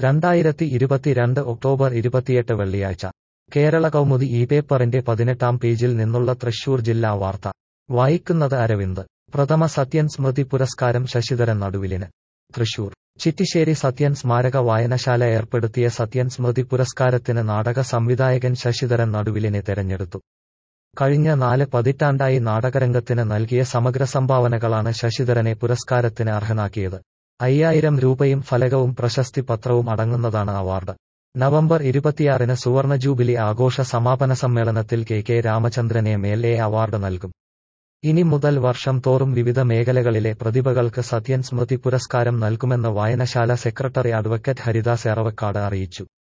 രണ്ടായിരത്തി ഇരുപത്തിരണ്ട് ഒക്ടോബർ ഇരുപത്തിയെട്ട് വെള്ളിയാഴ്ച കേരള കൗമുദി ഈ പേപ്പറിന്റെ പതിനെട്ടാം പേജിൽ നിന്നുള്ള തൃശൂർ ജില്ലാ വാർത്ത വായിക്കുന്നത് അരവിന്ദ് പ്രഥമ സത്യൻ സ്മൃതി പുരസ്കാരം ശശിധരൻ നടുവിലിന് തൃശൂർ ചിറ്റിശ്ശേരി സത്യൻ സ്മാരക വായനശാല ഏർപ്പെടുത്തിയ സത്യൻ സ്മൃതി പുരസ്കാരത്തിന് നാടക സംവിധായകൻ ശശിധരൻ നടുവിലിനെ തെരഞ്ഞെടുത്തു കഴിഞ്ഞ നാല് പതിറ്റാണ്ടായി നാടകരംഗത്തിന് നൽകിയ സമഗ്ര സംഭാവനകളാണ് ശശിധരനെ പുരസ്കാരത്തിന് അർഹനാക്കിയത് അയ്യായിരം രൂപയും ഫലകവും പ്രശസ്തി പത്രവും അടങ്ങുന്നതാണ് അവാർഡ് നവംബർ ഇരുപത്തിയാറിന് സുവർണ ജൂബിലി ആഘോഷ സമാപന സമ്മേളനത്തിൽ K K Ramachandran M L A award നൽകും ഇനി മുതൽ വർഷം തോറും വിവിധ മേഖലകളിലെ പ്രതിഭകൾക്ക് സത്യൻ സ്മൃതി പുരസ്കാരം നൽകുമെന്ന് വായനശാല സെക്രട്ടറി അഡ്വക്കേറ്റ് ഹരിദാസ് എറവക്കാട് അറിയിച്ചു